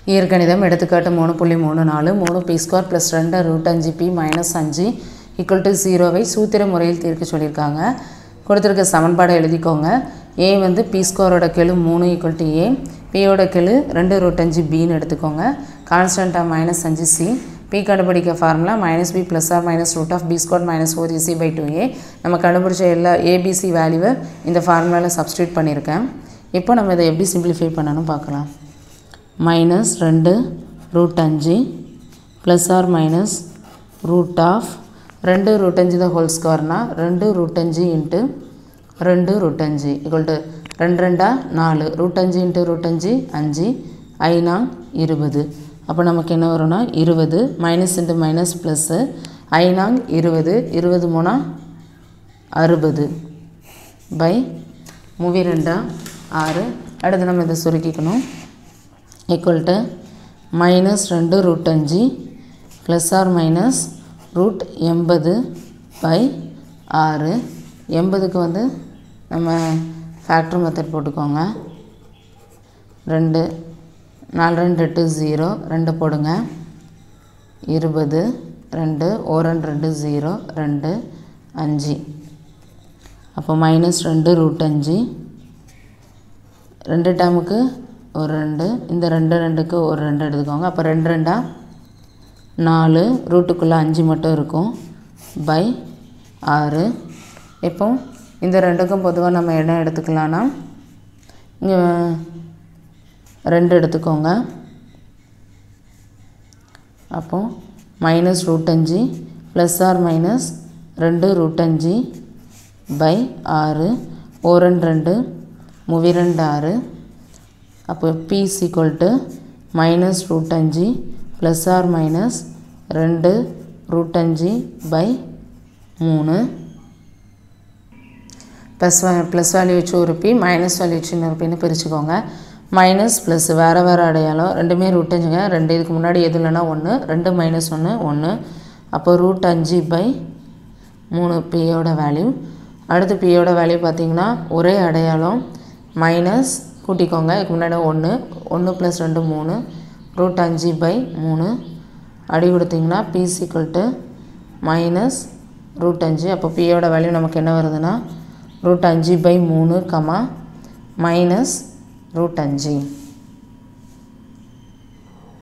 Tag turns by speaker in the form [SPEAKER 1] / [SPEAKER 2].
[SPEAKER 1] இயற்கணிதம் எடுத்துக்காட்டு மூணு புள்ளி மூணு நாலு மூணு பி ஸ்கொயர் ப்ளஸ் ரெண்டு ரூட் அஞ்சு பி மைனஸ் அஞ்சு ஈக்குவல் டு ஜீரோவை சூத்திர முறையில் தீர்க்க சொல்லியிருக்காங்க கொடுத்துருக்க சமன்பாடை எழுதிக்கோங்க ஏ வந்து பி ஸ்கொயரோட கெழு மூணு ஈக்குவல் டு ஏ பியோட கெழு ரெண்டு ரூட் அஞ்சு பின்னு எடுத்துக்கோங்க கான்ஸ்டண்ட்டாக மைனஸ் அஞ்சு சி பி கண்டுபிடிக்க formula minus B plus or minus root of B square minus four AC by two A நம்ம கண்டுபிடிச்ச எல்லா ஏபிசி வேல்யூவை இந்த ஃபார்முலாவில் சப்ஸ்டியூட் பண்ணியிருக்கேன் இப்போ நம்ம இதை எப்படி சிம்பிளிஃபை பண்ணணும் பார்க்கலாம் மைனஸ் ரெண்டு ரூட் அஞ்சு plus or minus root of ரெண்டு ரூட் அஞ்சு தான் ஹோல் ஸ்கொயர்னால் ரெண்டு ரூட் அஞ்சு இன்ட்டு ரெண்டு ரூட் அஞ்சு ஈக்குவல் டு ரெண்டு ரெண்டா நாலு ரூட் அஞ்சு இன்ட்டு ரூட் அஞ்சு அஞ்சு ஐநா இருபது அப்போ நமக்கு என்ன வரும்னா இருபது மைனஸ் இன்ட்டு மைனஸ் ப்ளஸ்ஸு ஐநாங் இருபது இருபது மூணா அறுபது பை மூவி ரெண்டா ஆறு அடுத்து நம்ம இதை சுருக்கிக்கணும் ஈக்குவல் டு மைனஸ் ரெண்டு ரூட் அஞ்சு ப்ளஸ் ஆர் மைனஸ் ரூட் எண்பது பை ஆறு எண்பதுக்கு வந்து நம்ம ஃபேக்டர் மெத்தட் போட்டுக்கோங்க ரெண்டு நாலு ரெண்டு எட்டு ஜீரோ ரெண்டு போடுங்க இருபது ரெண்டு ஓ ரெண்டு ரெண்டு ஜீரோ ரெண்டு அஞ்சு அப்போ மைனஸ் ரெண்டு ரூட் அஞ்சு ரெண்டு டேமுக்கு ஒரு ரெண்டு இந்த ரெண்டு ரெண்டுக்கு ஒரு ரெண்டு எடுத்துக்கோங்க அப்போ ரெண்டு ரெண்டா நாலு ரூட்டுக்குள்ளே அஞ்சு மட்டும் இருக்கும் பை ஆறு இப்போ இந்த ரெண்டுக்கும் பொதுவாக நம்ம என்ன எடுத்துக்கலான்னா இங்கே ரெண்டு எடுத்துக்கோங்க அப்போ மைனஸ் ரூட் அஞ்சு ப்ளஸ் ஆர் மைனஸ் ரெண்டு ரூட் அஞ்சு பை ஆறு ஓ ரெண்டு ரெண்டு மூவி ரெண்டு ஆறு அப்போ B equal to minus root அஞ்சு ப்ளஸ் ஆர் மைனஸ் ரெண்டு ரூட் அஞ்சு பை மூணு ப்ளஸ் ப்ளஸ் வேல்யூ வச்சு ஒரு பி மைனஸ் வேல்யூ வச்சு இன்னொரு பின்னு பிரிச்சுக்கோங்க மைனஸ் ப்ளஸ் வேறு வேறு அடையாளம் ரெண்டுமே ரூட் அஞ்சுங்க ரெண்டு இதுக்கு முன்னாடி எது இல்லைன்னா ஒன்று ரெண்டு மைனஸ் ஒன்று ஒன்று அப்போ ரூட் அஞ்சு பை மூணு பியோட வேல்யூ அடுத்து பியோட வேல்யூ பார்த்திங்கன்னா ஒரே அடையாளம் மைனஸ் கூட்டிக்கோங்க இதுக்கு முன்னாடி ஒன்று ஒன்று ப்ளஸ் ரெண்டு மூணு ரூட் அஞ்சு பை மூணு அடி கொடுத்திங்கன்னா B equal to minus root அஞ்சு அப்போ பியோட வேல்யூ நமக்கு என்ன வருதுன்னா ரூட் அஞ்சு பை மூணு கமா மைனஸ் ரூட் அஞ்சு